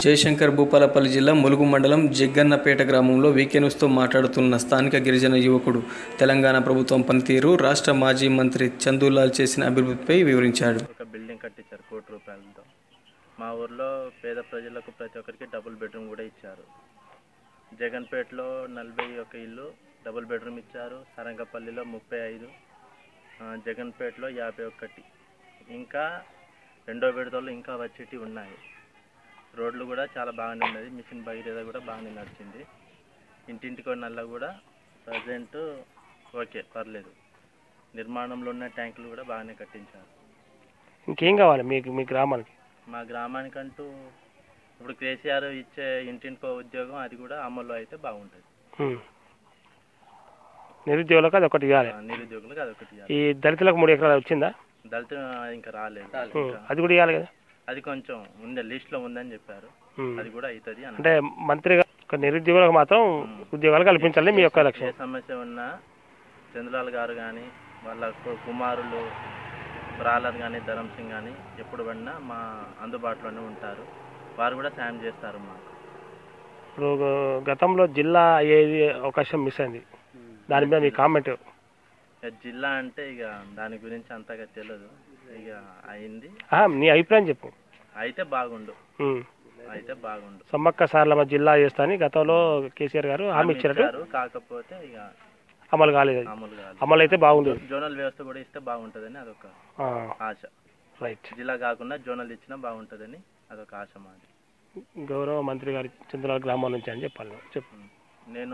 జయశంకర్ భూపాలపల్లి జిల్లా ములుగు మండలం జగ్గన్నపేట గ్రామంలో వీకెన్యూస్తో మాట్లాడుతున్న స్థానిక గిరిజన యువకుడు తెలంగాణ ప్రభుత్వం పనితీరు రాష్ట్ర మాజీ మంత్రి చందూలాల్ చేసిన అభివృద్ధిపై వివరించాడు ఒక బిల్డింగ్ కట్టించారు కోటి రూపాయలతో మా ఊర్లో పేద ప్రజలకు ప్రతి ఒక్కరికి డబుల్ బెడ్రూమ్ కూడా ఇచ్చారు జగన్పేటలో నలభై ఒక ఇల్లు డబుల్ బెడ్రూమ్ ఇచ్చారు సరంగపల్లిలో ముప్పై ఐదు ఆ, జగన్పేటలో యాభై ఒకటి ఇంకా రెండో విడతలు ఇంకా వచ్చేటి ఉన్నాయి రోడ్లు కూడా చాలా బాగానే ఉన్నది మిషన్ భగీరథ కూడా బాగానే నడిచింది ఇంటింటికో నల్ల కూడా ప్రజెంట్ ఓకే పర్లేదు నిర్మాణంలో ఉన్న ట్యాంకులు కూడా బాగానే కట్టించారు ఇంకేం కావాలి మీకు మీ గ్రామానికి మా గ్రామానికంటూ ఇప్పుడు కేసీఆర్ ఇచ్చే ఇంటింటికో ఉద్యోగం అది కూడా అమల్లో అయితే బాగుంటుంది ఉమ్. నిరుద్యోగులకు అది ఒకటి ఇవ్వాలి ఆ, నిరుద్యోగులకు అదొకటి ఇవ్వాలి. ఈ దళితులకు మూడు ఎకరాలు వచ్చిందా దళిత ఇంకా రాలేదు ఉమ్. ఇంకా అది కూడా ఇవ్వాలి కదా అది కొంచెం ఉంది లిస్ట్లో ఉందని చెప్పారు ఉమ్. అది కూడా అవుతుంది అన్న అంటే మంత్రిగా ఒక నిరుద్యోగులకు మాత్రం ఉద్యోగాలు కల్పించాలి మీ యొక్క ఏ లక్ష్యం సమస్య ఉన్నా చంద్రలాల్ గారు కానీ వాళ్ళ కు- కుమారులు ప్రాహ్లాద్ కానీ ధరం సింగ్ కానీ ఎప్పుడు పడినా మా అందుబాటులోనే ఉంటారు వారు కూడా సాయం చేస్తారు మాకు ఇప్పుడు గతంలో జిల్లా అయ్యేది అవకాశం మిస్ అయింది దాని మీద మీ కామెంట్ ఇక జిల్లా అంటే ఇక దాని గురించి అంతగా తెలియదు ఇక అయింది నీ అభిప్రాయం చెప్పు అయితే బాగుండు ఉమ్. అయితే బాగుండు సమ్మక్క సార్లమ్మ జిల్లా చేస్తా అని గతంలో కేసీఆర్ గారు హామీ ఇచ్చినట్టు ఇచ్చారు, కాకపోతే ఇక అమలు కాలేదు అది. అమలు కాదు అమలు అయితే బాగుండేది జోనల్ వ్యవస్థ కూడా ఇస్తే బాగుంటుందని అదొక ఆ, ఆశ రైట్ జిల్లా కాకుండా జోనల్ ఇచ్చినా బాగుంటుందని అదొక ఆశ మాది గౌరవ మంత్రి గారి చంద్రబాబు గ్రామం నుంచి అని చెప్పాలి చెప్పు నేను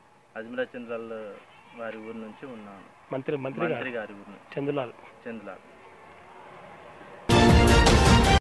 అజ్మీరా చంద్రాల్ వారి ఊరు నుంచి ఉన్నాను మంత్రి మంత్రి గారు మంత్రి గారి ఊరు నుంచి చంద్రలాల్ చంద్రలాల్